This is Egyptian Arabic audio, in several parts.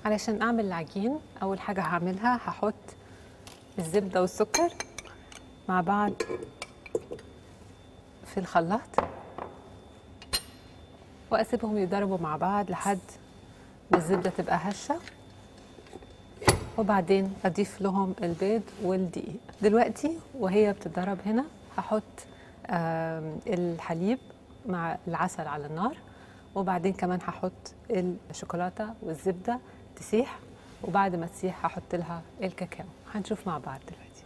علشان اعمل العجين اول حاجه هعملها هحط الزبده والسكر مع بعض في الخلاط واسيبهم يضربوا مع بعض لحد ما الزبده تبقى هشه وبعدين اضيف لهم البيض والدقيق دلوقتي وهي بتتضرب هنا هحط آم، الحليب مع العسل على النار وبعدين كمان هحط الشوكولاته والزبده تسيح وبعد ما تسيح هحط لها الكاكاو هنشوف مع بعض دلوقتي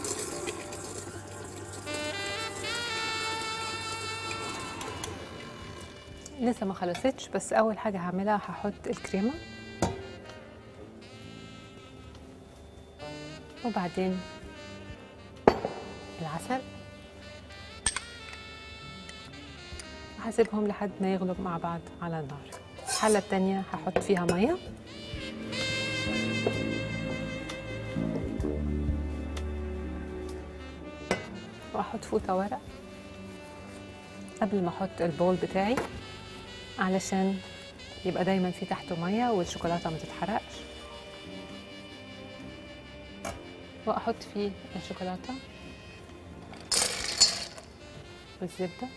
لسه ما خلصتش بس اول حاجه هعملها هحط الكريمه وبعدين العسل وهسيبهم لحد ما يغلوا مع بعض على النار الحلة التانية هحط فيها مية واحط فوطة ورق قبل ما احط البول بتاعي علشان يبقى دايما في تحته مية والشوكولاتة ما تتحرقش واحط فيه الشوكولاتة والزبدة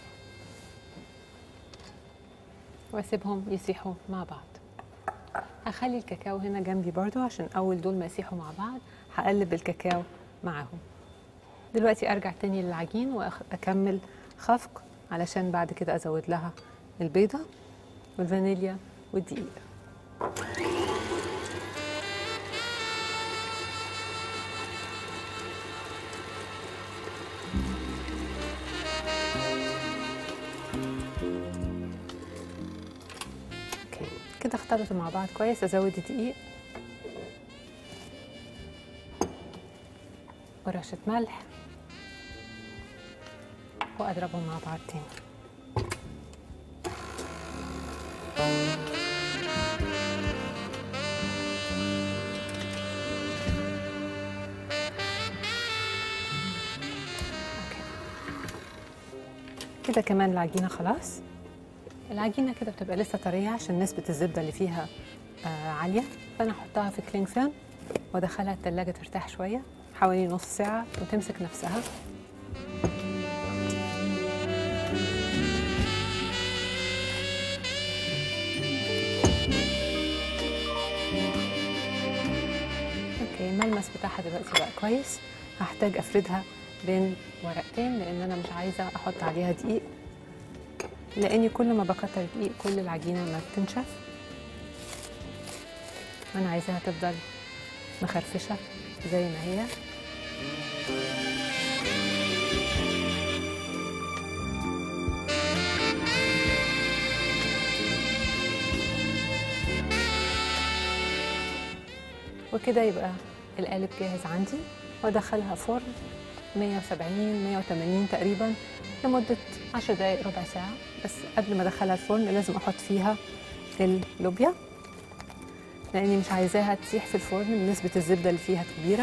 واسيبهم يسيحوا مع بعض هخلي الكاكاو هنا جنبي برضو عشان اول دول ما يسيحوا مع بعض هقلب الكاكاو معاهم دلوقتي ارجع تاني للعجين واكمل خفق علشان بعد كده ازود لها البيضة والفانيليا والدقيق اوكي كده اختلطوا مع بعض كويس ازود الدقيق ورشة ملح واضربهم مع بعض تاني أوكي. كده كمان العجينة خلاص العجينة كده بتبقى لسه طرية عشان نسبة الزبدة اللي فيها آه عالية فأنا أحطها في كلينج فيلم وأدخلها التلاجة ترتاح شوية حوالي نص ساعة وتمسك نفسها اوكي الملمس بتاعها دلوقتي بقى كويس هحتاج افردها بين ورقتين لان انا مش عايزه احط عليها دقيق لاني كل ما بكتر دقيق كل العجينه ما بتنشف انا عايزاها تفضل مخرفشه زي ما هي وكده يبقى القالب جاهز عندي وادخلها فرن 170 180 تقريبا لمدة 10 دقايق ربع ساعة بس قبل ما ادخلها الفرن لازم احط فيها اللوبيا لاني مش عايزاها تسيح في الفرن نسبة الزبدة اللي فيها كبيرة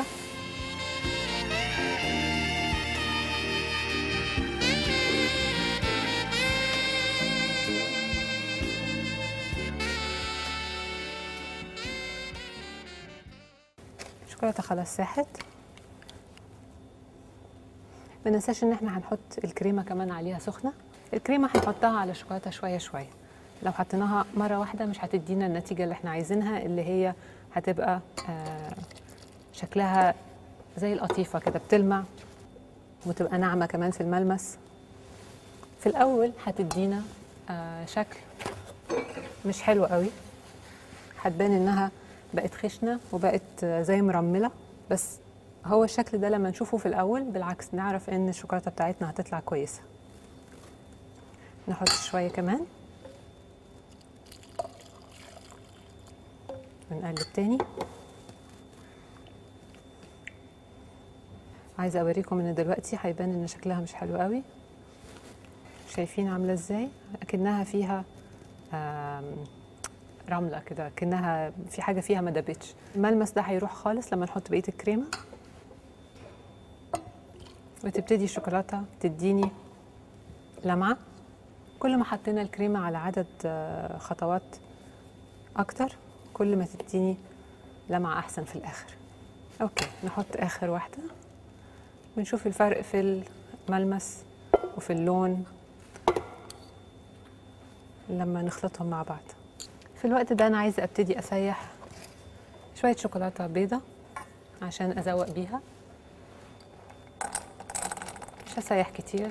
الشوكولاتة خلاص ساحت ما ننساش ان احنا هنحط الكريمه كمان عليها سخنه الكريمه هنحطها على الشوكولاته شويه شويه لو حطيناها مره واحده مش هتدينا النتيجه اللي احنا عايزينها اللي هي هتبقى آه شكلها زي القطيفه كده بتلمع وتبقى ناعمه كمان في الملمس في الاول هتدينا آه شكل مش حلو قوي هتبان انها بقت خشنه وبقت آه، زي مرمله بس هو الشكل ده لما نشوفه في الاول بالعكس نعرف ان الشوكولاته بتاعتنا هتطلع كويسه نحط شويه كمان ونقلب تاني عايزه اوريكم ان دلوقتي هيبان ان شكلها مش حلو قوي شايفين عامله ازاي اكنها فيها آم، رمله كده كانها في حاجه فيها ما دابتش الملمس ده هيروح خالص لما نحط بقيه الكريمه وتبتدي الشوكولاته تديني لمعه كل ما حطينا الكريمه على عدد آه، خطوات اكتر كل ما تديني لمعة أحسن في الآخر أوكي نحط آخر واحدة ونشوف الفرق في الملمس وفي اللون لما نخلطهم مع بعض في الوقت ده أنا عايزة أبتدي أسيح شوية شوكولاتة بيضة عشان أزوق بيها مش هسيح كتير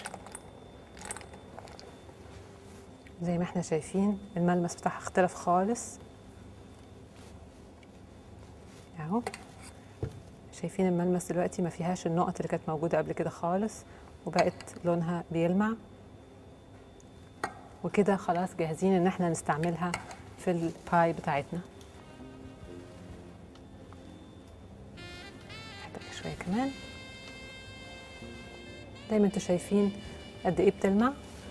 زي ما احنا شايفين الملمس بتاعها اختلف خالص اهو شايفين الملمس دلوقتي ما فيهاش النقط اللي كانت موجودة قبل كده خالص وبقت لونها بيلمع وكده خلاص جاهزين ان احنا نستعملها في الباي بتاعتنا نحتاج شوية كمان دايما انتوا شايفين قد ايه بتلمع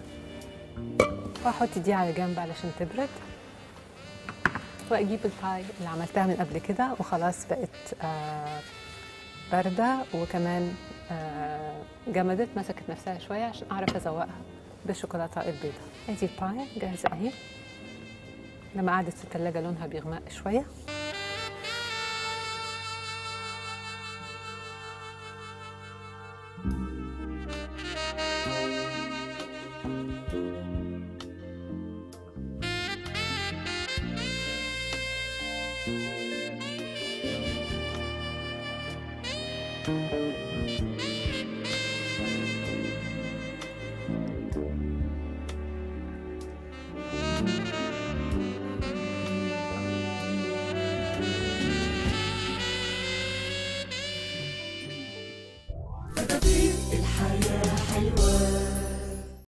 واحط دي على جنب علشان تبرد واجيب الباي اللي عملتها من قبل كده وخلاص بقت آه بارده وكمان آه جمدت مسكت نفسها شويه عشان اعرف ازوقها بالشوكولاته البيضاء ادي الباي جاهزه اهي لما قعدت في التلاجة لونها بيغمق شويه